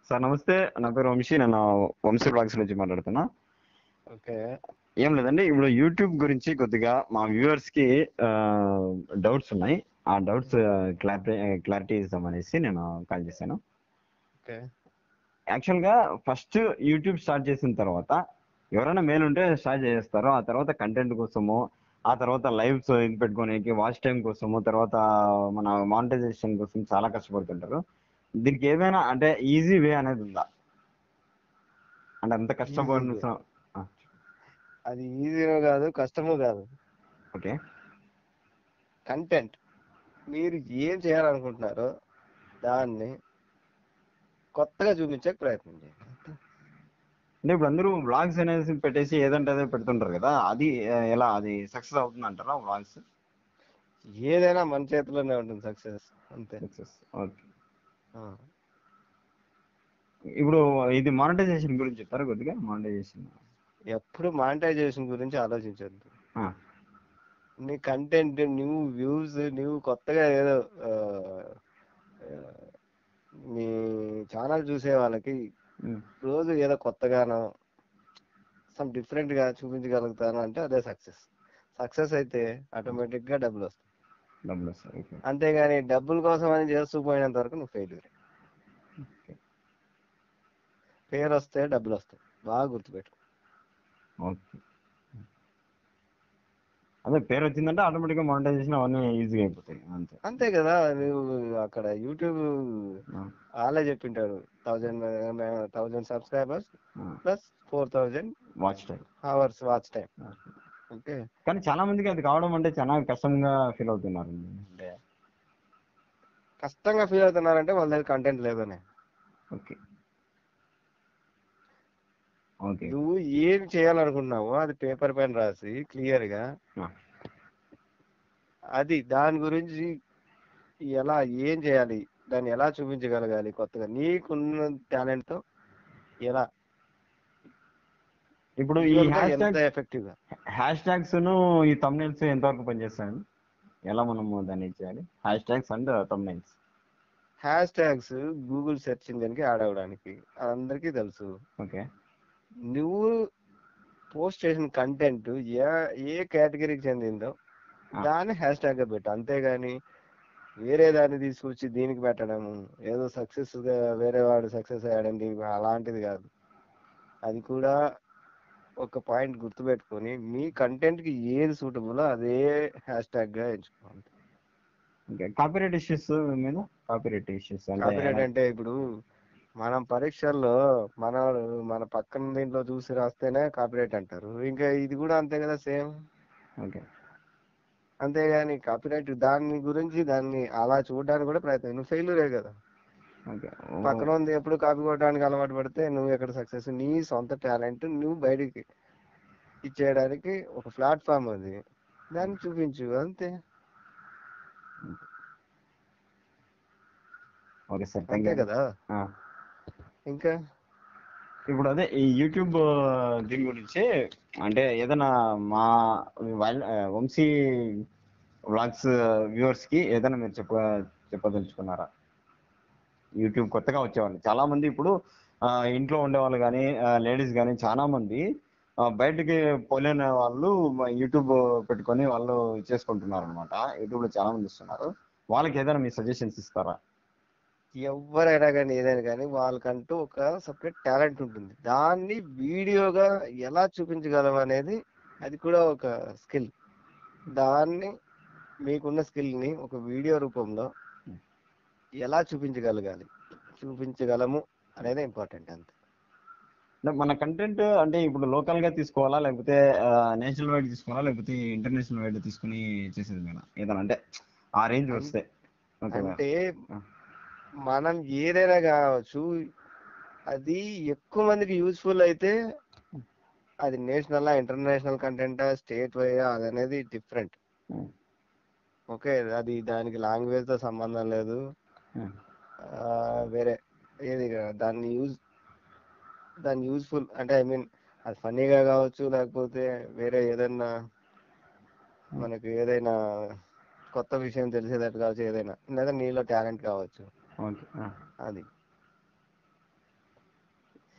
Sir నమస్తే నా పేరు వంశీ నేను వంశీ బ్లాగ్స్ నుంచి మాట్లాడుతున్నా ఓకే ఏం లేదండి ఇప్పుడు యూట్యూబ్ గురించి కొద్దిగా మా వ్యూవర్స్ కి డౌట్స్ ఉన్నాయి ఆ డౌట్స్ క్లారిటీ క్లారిటీ ఇద్దామనేసి నేను కాల్ చేశాను ఓకే యాక్చువల్ గా ఫస్ట్ యూట్యూబ్ స్టార్ట్ చేసిన తర్వాత ఎవరైనా మేలు ఉంటే స్టార్ట్ చేస్తారు ఆ తర్వాత కంటెంట్ కోసము ఆ తర్వాత లైవ్స్ ఇది పెట్టుకోనికి వాచ్ టైం కోసము తర్వాత మన మానిటైజేషన్ కోసం చాలా కష్టపడుతుంటారు దీనికి ఏమైనా అంటే ఈజీ వే అనేది ఉందా అంటే అంత కష్టపడిన Easy అది ఈజీనో కాదు కష్టమో కాదు ఓకే కంటెంట్ మీరు ఏం చేయాలనుకుంటున్నారో దాన్ని కొత్తగా చూపించే ప్రయత్నం చేయండి అంటే ఇప్పుడు అందరూ వ్లాగ్స్ అనేసి పెట్టేసి ఏదంటే అదే పెడుతుంటారు కదా అది ఆ, ఎలా అది సక్సెస్ అవుతుంది అంటారా వ్లాగ్స్ ఏదైనా మన చేతిలోనే ఉంటుంది సక్సెస్ అంతే సక్సెస్ ఓకే ఆ. ఇప్పుడు ఇది మానిటైజేషన్ గురించి చెప్తారా కొద్దిగా మానిటైజేషన్ ఎప్పుడు మానిటైజేషన్ గురించి ఆలోచించద్దు నీ కంటెంట్ నువ్వు వ్యూస్ నువ్వు కొత్తగా ఏదో ఆ, ఆ, నీ ఛానల్ చూసే వాళ్ళకి రోజు ఏదో కొత్తగానో సమ్ డిఫరెంట్ గా చూపించగలుగుతాను అంటే అదే సక్సెస్ సక్సెస్ అయితే ఆటోమేటిక్ గా డబ్బులు వస్తాయి డబ్బులు వస్తాయి ఓకే అంతేగాని డబ్బుల కోసం అని చేస్తూ పోయినంత వరకు నువ్వు ఫెయిల్యూర్ ఓకే పేరు వస్తే డబ్బులు వస్తాయి బాగా గుర్తుపెట్టు ఓకే అదే పేరు వచ్చిందంటే ఆటోమేటిక్గా మానిటైజేషన్ అవన్నీ ఈజీగా అయిపోతాయి అంతే అంతే కదా నువ్వు అక్కడ యూట్యూబ్ ఆ, వాళ్ళే చెప్పింటారు థౌజండ్ థౌజండ్ సబ్స్క్రైబర్స్ ఆ. Plus four thousand watch time hours watch time okay కానీ చాలా మందికి అది కావడం అంటే చాలా కష్టంగా ఫీల్ అవుతున్నారు అంటే కష్టంగా ఫీల్ అవుతున్నారంటే వాళ్ళ దగ్గర కంటెంట్ లేదనే ఓకే ఓకే నువ్వు ఏం చేయాలనుకుంటున్నావో అది పేపర్ పైన రాసి క్లియర్ గా ఆ. అది దాని గురించి ఎలా ఏం చేయాలి దాన్ని ఎలా చూపించగలగాలి కొత్తగా నీకున్న టాలెంట్ తో ఎలా ఇప్పుడు ఈ visual గా హ్యాష్ ఎంత ట్యాగ్ ఎఫెక్టివ్ గా హ్యాష్ ట్యాగ్స్ ఈ తమ్నైల్స్ ఎంతవరకు పనిచేస్తాయండి ఎలా మనము దాన్ని చేయాలి hash tags and thumbnails hash tags Google search engine కి యాడ్ అవ్వడానికి అందరికీ తెలుసు ఓకే నువ్వు పోస్ట్ చేసిన కంటెంట్ ఏ ఏ కేటగిరీకి చెందిందో ఆ. దాన్ని హ్యాష్ ట్యాగ్ గా పెట్టు అంతేగాని వేరే దాన్ని తీసుకొచ్చి దీనికి పెట్టడం ఏదో సక్సెస్ గా వేరే వాడు సక్సెస్ అయ్యాడని దీనికి అలాంటిది కాదు అది కూడా ఒక పాయింట్ గుర్తుపెట్టుకొని మీ కంటెంట్ కి ఏది సూటబుల్ అదే హ్యాష్ ట్యాగ్ గా ఎంచుకోవాలి ఓకే కాపీరైట్ ఇష్యూస్ మీద కాపీరైట్ ఇష్యూస్ కాపీరైట్ అంటే అంటే ఇప్పుడు మనం పరీక్షల్లో మన మన పక్కన దీంట్లో చూసి రాస్తేనే కాపీరైట్ అంటారు ఇంకా ఇది కూడా అంతే కదా సేమ్ ఓకే అంతేగాని కాపీరైట్ దాని గురించి దాన్ని అలా చూడడానికి కూడా ప్రయత్నం నువ్వు ఫెయిల్యూరే కదా ఓకే పక్కన ఉంది ఎప్పుడు కాపీ కొట్టడానికి అలవాటు పడితే నువ్వు ఎక్కడ సక్సెస్ నీ సొంత టాలెంట్ నువ్వు బయటికి ఇచ్చేయడానికి ఒక ప్లాట్ఫామ్ అది దాన్ని చూపించు అంతే ఓకే సార్ థ్యాంక్ అంతే యూ కదా ఇంకా ఇప్పుడు అదే ఈ యూట్యూబ్ దీని గురించి అంటే ఏదైనా మా వాళ్ళ- ఆ, వంశీ వ్లాగ్స్ వ్యూవర్స్ కి ఏదైనా మీరు చెప్ప చెప్పదలుచుకున్నారా యూట్యూబ్ కొత్తగా వచ్చేవాళ్ళు చాలా మంది ఇప్పుడు ఆ, ఇంట్లో ఉండేవాళ్ళు కానీ లేడీస్ కానీ చాలా మంది ఆ, బయటికి పోలేని వాళ్ళు మా యూట్యూబ్ పెట్టుకొని వాళ్ళు చేసుకుంటున్నారు అనమాట యూట్యూబ్ లో చాలా మంది ఇస్తున్నారు వాళ్ళకి ఏదైనా మీ సజెషన్స్ ఇస్తారా ఎవరైనా కానీ ఏదైనా కానీ వాళ్ళకంటూ ఒక సపరేట్ టాలెంట్ ఉంటుంది దాన్ని వీడియోగా ఎలా చూపించగలం అనేది అది కూడా ఒక స్కిల్ దాన్ని మీకున్న skill ని ఒక వీడియో రూపంలో ఎలా చూపించగలగాలి చూపించగలము అనేది ఇంపార్టెంట్ అంతే అంటే మన కంటెంట్ అంటే ఇప్పుడు లోకల్ గా తీసుకోవాలా లేకపోతే నేషనల్ వైడ్ తీసుకోవాలా లేకపోతే ఇంటర్నేషనల్ వైడ్ తీసుకుని చేసేది మేడం ఏదైనా అంటే ఆ రేంజ్ వస్తే ఓకే అంటే ఆ. మనం ఏదైనా కావచ్చు అది ఎక్కువ మందికి యూస్ఫుల్ అయితే అది national international content state wide అది అనేది డిఫరెంట్ ఉం. ఓకే అది దానికి లాంగ్వేజ్ తో సంబంధం లేదు ఉం. ఆ, వేరే ఏది కా- దాన్ని యూజ్ దాన్ని యూజ్ఫుల్ అంటే ఐ మీన్ అది ఫన్నీగా కావచ్చు లేకపోతే వేరే ఏదైనా మనకి ఏదైనా కొత్త విషయం తెలిసేటట్టు కావచ్చు ఏదైనా లేదా నీలో టాలెంట్ కావచ్చు ఓకే ఆ. అది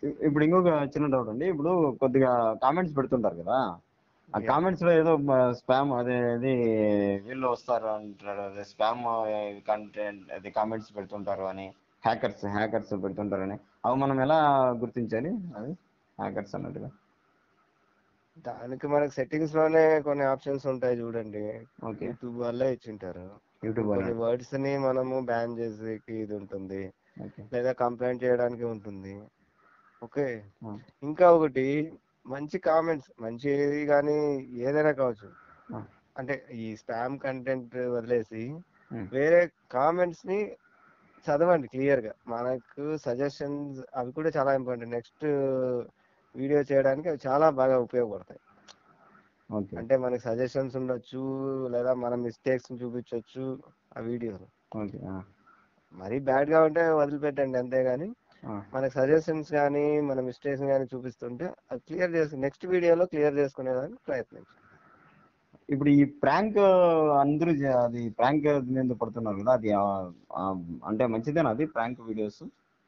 ఇ- ఇప్పుడు ఇంకొక చిన్న డౌట్ అండి ఇప్పుడు కొద్దిగా కామెంట్స్ పెడుతుంటారు కదా ఆ Yeah. కామెంట్స్ లో ఏదో స్పామ్ అదే అది వీళ్ళు వస్తారు అంటారు అదే స్పామ్ కంటెంట్ అది కామెంట్స్ పెడుతుంటారు అని హ్యాకర్స్ హ్యాకర్స్ పెడుతుంటారని అవి మనం ఎలా గుర్తించాలి అది హ్యాకర్స్ అన్నట్టుగా దానికి మనకి సెట్టింగ్స్ లోనే కొన్ని ఆప్షన్స్ ఉంటాయి చూడండి ఓకే యూట్యూబ్ వల్లే ఇచ్చింటారు యూట్యూబ్ కొన్ని వర్డ్స్ ని మనము బ్యాన్ చేసేకి ఇది ఉంటుంది ఓకే లేదా కంప్లైంట్ చేయడానికి ఉంటుంది ఓకే ఆ. ఇంకా ఒకటి మంచి కామెంట్స్ మంచిది కానీ ఏదైనా కావచ్చు ఆ. అంటే ఈ స్పామ్ కంటెంట్ వదిలేసి Hmm. వేరే కామెంట్స్ ని చదవండి క్లియర్ గా మనకు సజెషన్స్ అవి కూడా చాలా ఇంపార్టెంట్ నెక్స్ట్ వీడియో చేయడానికి అవి చాలా బాగా ఉపయోగపడతాయి ఓకే అంటే మనకి సజెషన్స్ ఉండొచ్చు లేదా మన మిస్టేక్స్ చూపించవచ్చు ఆ వీడియోలో ఓకే ఆ, మరీ బ్యాడ్ గా ఉంటే వదిలిపెట్టండి అంతేగాని ఆ, మనకి సజెషన్స్ కానీ మన మిస్టేక్స్ కానీ చూపిస్తుంటే అది క్లియర్ చేసుకుని నెక్స్ట్ వీడియోలో క్లియర్ చేసుకునేదానికి ప్రయత్నించండి ఇప్పుడు ఈ ప్రాంక్ అందరూ చే- అది ప్రాంక్ మీద పడుతున్నారు కదా అది ఆ, ఆ, అంటే మంచిదేనా అది ప్రాంక్ వీడియోస్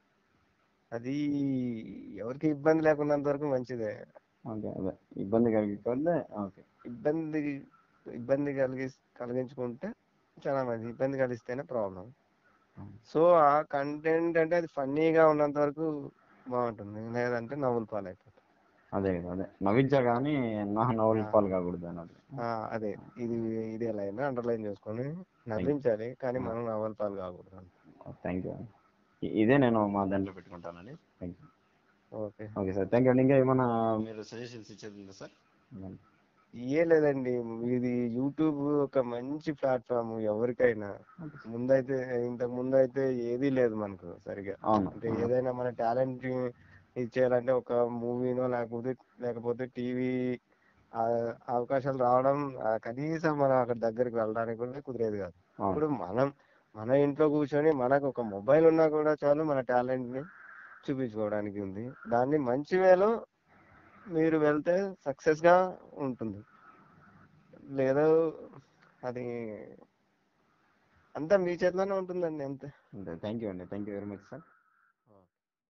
అది ఎవరికి ఇబ్బంది లేకున్నంత వరకు మంచిదే ఓకే అదే ఇబ్బంది కలిగిపోతే ఓకే ఇబ్బంది ఇబ్బంది కలిగి కలిగించుకుంటే చాలా మంచిది ఇబ్బంది కలిగిస్తేనే ప్రాబ్లం సో ఆ కంటెంట్ అంటే అది ఫన్నీగా ఉన్నంత వరకు బాగుంటుంది లేదంటే నవ్వులు పాలైపోతుంది అదే కదా అదే నవ్వించారు కానీ నా నవ్వులు ఆ. పాలు కాకూడదు అన్నది ఆ, అదే ఇది ఇది ఎలా అయినా అండర్లైన్ చేసుకొని నవ్వించాలి కానీ మనం నవ్వుల పాలు కాకూడదు థ్యాంక్ యూ ఇదే నేను మా దాంట్లో పెట్టుకుంటానండి thank you okay okay sir thank you అండి ఇంకా ఏమైనా మీరు సజెషన్స్ ఇచ్చేది ఉందా సార్ ఏ లేదండి ఇది యూట్యూబ్ ఒక మంచి ప్లాట్ఫామ్ ఎవరికైనా ముందైతే ఇంతకు ముందు అయితే ఏదీ లేదు మనకు సరిగా అవును అంటే ఏదైనా మన టాలెంట్ ఇచ్చేయాలంటే ఒక మూవీనో లేకపోతే లేకపోతే టీవీ అవకాశాలు రావడం ఆ, కనీసం మనం అక్కడ దగ్గరికి వెళ్ళడానికి కూడా కుదిరేది కాదు అవును ఇప్పుడు మనం మన ఇంట్లో కూర్చొని మనకు ఒక మొబైల్ ఉన్నా కూడా చాలు మన టాలెంట్ ని చూపించుకోవడానికి ఉంది దాన్ని మంచి వేలో మీరు వెళ్తే సక్సెస్ గా ఉంటుంది లేదా అది అంతా మీ చేతిలోనే ఉంటుందండి అంతే థ్యాంక్ యూ అండి thank you very much sir